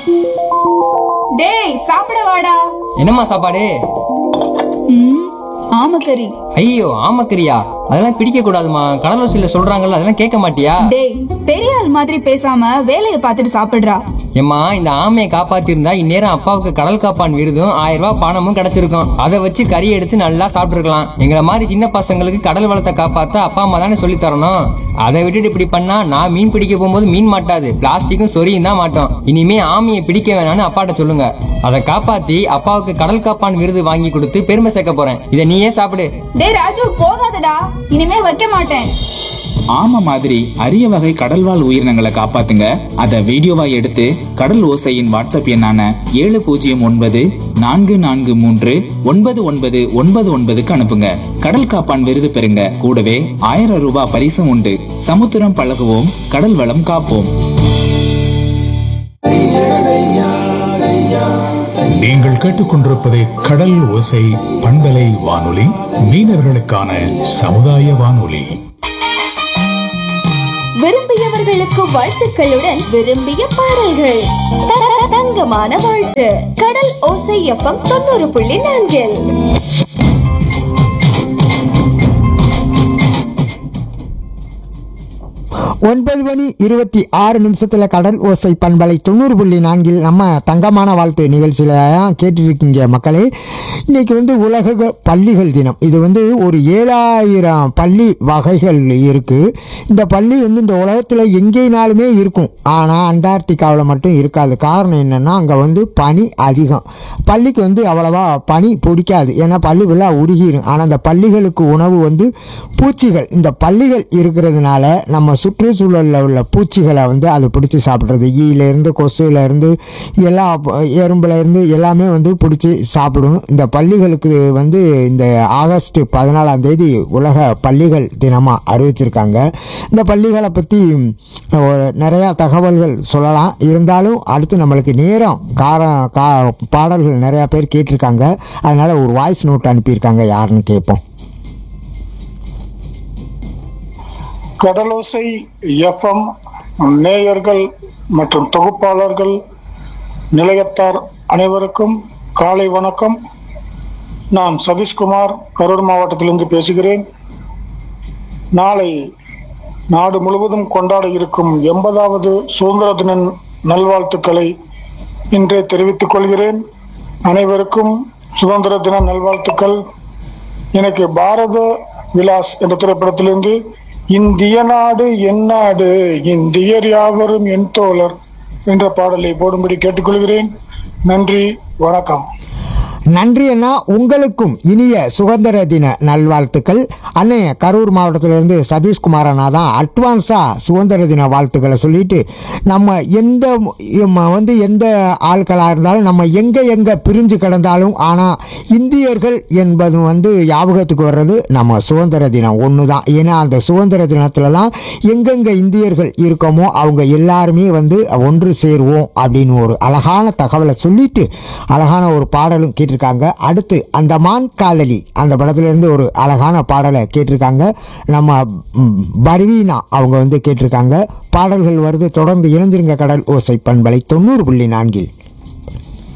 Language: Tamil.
டேய் சாப்பிட வாடா என்னம்மா சாப்பாடு ம் ஆமக்கறி ஐயோ ஆமக்கரியா அதெல்லாம் பிடிக்க கூடாதுமா கடலூசியில சொல்றாங்கல்ல அதெல்லாம் கேட்க மாட்டியா டேய் பெரிய ஆள் மாதிரி பேசாம வேலையை பார்த்துட்டு சாப்பிடுறா ஏம்மா இந்த ஆமையை காப்பாத்திருந்தா இந்நேரம் அப்பாவுக்கு கடல் காப்பான் விருதும் ஆயிரம் ரூபாய் பணமும் கிடைச்சிருக்கும் அதை வச்சு கறி எடுத்து நல்லா சாப்பிட்டுருக்கலாம் எங்களை மாதிரி சின்ன பசங்களுக்கு கடல் வளத்தை காப்பாத்த அப்பா அம்மா தானே சொல்லி தரணும் அதை விட்டுட்டு இப்படி பண்ணா நான் மீன் பிடிக்க போகும்போது மீன் மாட்டாது பிளாஸ்டிக்கும் சொரியும் தான் மாட்டோம் இனிமே ஆமையை பிடிக்க வேணாம்னு அப்பாட்ட சொல்லுங்க அதை காப்பாத்தி அப்பாவுக்கு கடல் காப்பான் விருது வாங்கி கொடுத்து பெருமை சேர்க்க போறேன் இதை நீயே சாப்பிடு டேய் ராஜு போகாதடா இனிமே வைக்க மாட்டேன் ஆமை மாதிரி அரிய வகை கடல்வாழ் உயிரினங்களை காப்பாத்துங்க அதை வீடியோவா எடுத்து கடல் ஓசையின் வாட்ஸ்அப் எண்ணான ஏழு பூஜ்ஜியம் ஒன்பது நான்கு நான்கு மூன்று ஒன்பது ஒன்பது ஒன்பது ஒன்பதுக்கு அனுப்புங்க கடல் காப்பான் விருது பெறுங்க கூடவே ஆயிரம் ரூபாய் பரிசும் உண்டு சமுத்திரம் பழகுவோம் கடல் வளம் காப்போம் நீங்கள் கேட்டுக்கொண்டிருப்பது கடல் ஓசை பண்பலை வானொலி மீனவர்களுக்கான சமுதாய வானொலி விரும்பியவர்களுக்கு வாழ்த்துக்களுடன் விரும்பிய பாடல்கள் த- தங்கமான வாழ்த்து கடல் ஓசை எஃப்எம் தொண்ணூறு புள்ளி நான்கில் ஒன்பது மணி இருபத்தி ஆறு நிமிஷத்துல கடல் ஓசை பண்பலை தொண்ணூறு புள்ளி நான்கில் நம்ம தங்கமான வாழ்த்து நிகழ்ச்சியில தான் கேட்டுருக்கீங்க மக்களே இன்னைக்கு வந்து உலக பள்ளிகள் தினம் இது வந்து ஒரு ஏழாயிரம் பள்ளி வகைகள் இருக்கு இந்த பள்ளி வந்து இந்த உலகத்தில் எங்கேனாலுமே இருக்கும் ஆனால் அண்டார்டிகாவில் மட்டும் இருக்காது காரணம் என்னன்னா அங்கே வந்து பனி அதிகம் பள்ளிக்கு வந்து அவ்வளவா பனி பிடிக்காது ஏன்னா பள்ளி விழா உருகிரும் ஆனால் அந்த பள்ளிகளுக்கு உணவு வந்து பூச்சிகள் இந்த பள்ளிகள் இருக்கிறதுனால நம்ம சுற்றுச்சூழலில் உள்ள பூச்சிகளை வந்து அது பிடிச்சி சாப்பிட்றது ஈயிலேருந்து கொசுலேருந்து எல்லா ப- எறும்புல இருந்து எல்லாமே வந்து பிடிச்சி சாப்பிடும் இந்த பள்ளிகளுக்கு வந்து இந்த ஆகஸ்ட் பதினாலாம் தேதி உலக பள்ளிகள் தினமாக அறிவிச்சிருக்காங்க இந்த பள்ளிகளை பற்றி நிறையா தகவல்கள் சொல்லலாம் இருந்தாலும் அடுத்து நம்மளுக்கு நேரம் காரம் கா பாடல்கள் நிறையா பேர் கேட்டிருக்காங்க அதனால் ஒரு வாய்ஸ் நோட் அனுப்பியிருக்காங்க யாருன்னு கேட்போம் கடலோசை எஃப்எம் நேயர்கள் மற்றும் தொகுப்பாளர்கள் நிலையத்தார் அனைவருக்கும் காலை வணக்கம் நான் சதீஷ்குமார் கரூர் மாவட்டத்திலிருந்து பேசுகிறேன் நாளை நாடு முழுவதும் கொண்டாட இருக்கும் எண்பதாவது சுதந்திர தின நல்வாழ்த்துக்களை இன்றே தெரிவித்துக் கொள்கிறேன் அனைவருக்கும் சுதந்திர தின நல்வாழ்த்துக்கள் எனக்கு பாரத விலாஸ் என்ற திரைப்படத்திலிருந்து இந்திய நாடு என் நாடு இந்தியர் யாவரும் என் தோழர் என்ற பாடலை போடும்படி கேட்டுக்கொள்கிறேன் நன்றி வணக்கம் நன்றி அண்ணா உங்களுக்கும் இனிய சுதந்திர தின நல்வாழ்த்துக்கள் அண்ணே கரூர் மாவட்டத்திலிருந்து சதீஷ்குமார் அண்ணா தான் அட்வான்ஸாக சுதந்திர தின வாழ்த்துக்களை சொல்லிட்டு நம்ம எந்த ம- வந்து எந்த ஆட்களாக இருந்தாலும் நம்ம எங்கே எங்கே பிரிஞ்சு கிடந்தாலும் ஆனால் இந்தியர்கள் என்பது வந்து ஞாபகத்துக்கு வர்றது நம்ம சுதந்திர தினம் ஒன்று தான் ஏன்னா அந்த சுதந்திர தினத்துல தான் எங்கெங்கே இந்தியர்கள் இருக்கோமோ அவங்க எல்லாருமே வந்து ஒன்று சேருவோம் அப்படின்னு ஒரு அழகான தகவலை சொல்லிட்டு அழகான ஒரு பாடலும் கேட்டிருக்காங்க அடுத்து அந்த மான் காதலி அந்த படத்துலேருந்து ஒரு அழகான பாடலை கேட்டிருக்காங்க நம்ம ம், பர்வீனா அவங்க வந்து கேட்டிருக்காங்க பாடல்கள் வருது தொடர்ந்து இணைந்திருங்க கடல் ஓசை பண்பலை தொண்ணூறு புள்ளி நான்கில்